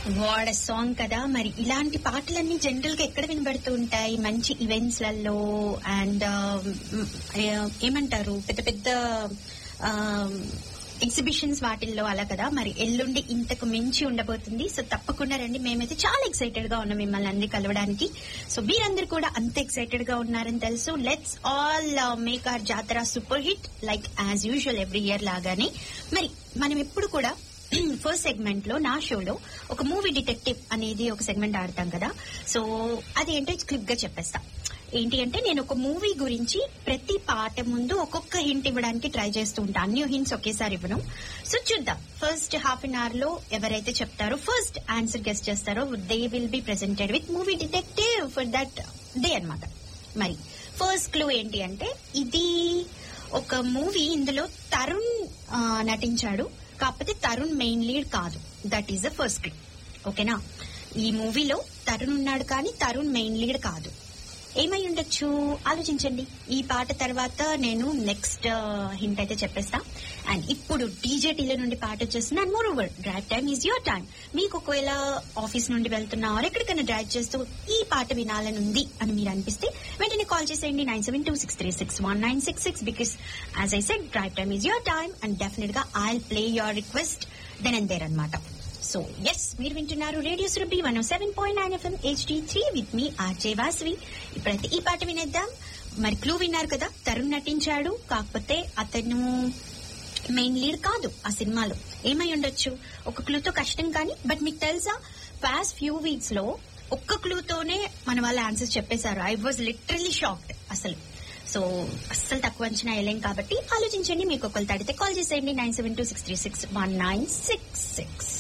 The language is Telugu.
వాడ సాంగ్ కదా మరి ఇలాంటి పాటలన్నీ జనరల్ గా ఎక్కడ వినబడుతూ ఉంటాయి మంచి ఈవెంట్స్ లలో అండ్ ఏమంటారు పెద్ద పెద్ద ఎగ్జిబిషన్స్ వాటిల్లో అలా కదా మరి ఎల్లుండి ఇంతకు మించి ఉండబోతుంది సో తప్పకుండా రండి మేమైతే చాలా ఎక్సైటెడ్ గా ఉన్నాం మిమ్మల్ని అందరి కలవడానికి సో మీరందరూ కూడా అంత ఎక్సైటెడ్ గా ఉన్నారని తెలుసు లెట్స్ ఆల్ మేక్ ఆర్ జాతర super hit like as usual every year లాగానే మరి మనం ఎప్పుడు కూడా ఫస్ట్ సెగ్మెంట్ లో నా షోలో ఒక మూవీ డిటెక్టివ్ అనేది ఒక సెగ్మెంట్ ఆడతాం కదా సో అది ఏంటో క్లిప్ గా చెప్పేస్తా ఏంటి అంటే నేను ఒక మూవీ గురించి ప్రతి పాట ముందు ఒక్కొక్క హింట్ ఇవ్వడానికి ట్రై చేస్తూ ఉంటాను అన్ని హింట్స్ ఒకేసారి ఇవ్వను సో చూద్దాం ఫస్ట్ హాఫ్ అన్ అవర్ లో ఎవరైతే చెప్తారో ఫస్ట్ ఆన్సర్ గెస్ట్ చేస్తారో they will be presented with movie Detective for that day అన్నమాట మరి ఫస్ట్ క్లూ ఏంటి అంటే ఇది ఒక మూవీ ఇందులో తరుణ్ ఆ, నటించాడు కాకపోతే తరుణ్ మెయిన్ లీడ్ కాదు that is the first clue ఓకేనా ఈ మూవీలో తరుణ్ ఉన్నాడు కానీ తరుణ్ మెయిన్ లీడ్ కాదు ఏమై ఉండొచ్చు ఆలోచించండి ఈ పాట తర్వాత నేను నెక్స్ట్ హింట్ అయితే చెప్పేస్తా అండ్ ఇప్పుడు డీజే టీల నుండి పాట వచ్చేస్తుంది and more over drive time is your time మీకు ఒకవేళ ఆఫీస్ నుండి వెళ్తున్నా or ఎక్కడికైనా డ్రైవ్ చేస్తూ ఈ పాట వినాలని ఉంది అని మీరు అనిపిస్తే వెంటనే కాల్ చేసేయండి nine seven two six three six one nine six six because as I said drive time is your time and definite గా I play your request then and there అనమాట సో ఎస్ మీరు వింటున్నారు radio Surabhi one seven point nine FM HD three with me RJ Vasavi ఇప్పుడైతే ఈ పాట వినేద్దాం మరి క్లూ విన్నారు కదా తరుణ్ నటించాడు కాకపోతే అతను మెయిన్ లీడ్ కాదు ఆ సినిమాలో ఏమై ఉండొచ్చు ఒక క్లూతో కష్టం కానీ బట్ మీకు తెలుసా పాస్ట్ ఫ్యూ వీక్స్ లో ఒక్క క్లూతోనే మన వాళ్ళ ఆన్సర్స్ చెప్పేశారు ఐ వాజ్ లిటరలీ షాక్డ్ అసలు సో అస్సలు తక్కువ అంచనా వేయలేం కాబట్టి ఆలోచించండి మీకు ఒకళ్ళు తడితే కాల్ చేసేయండి nine seven two six three six one nine six six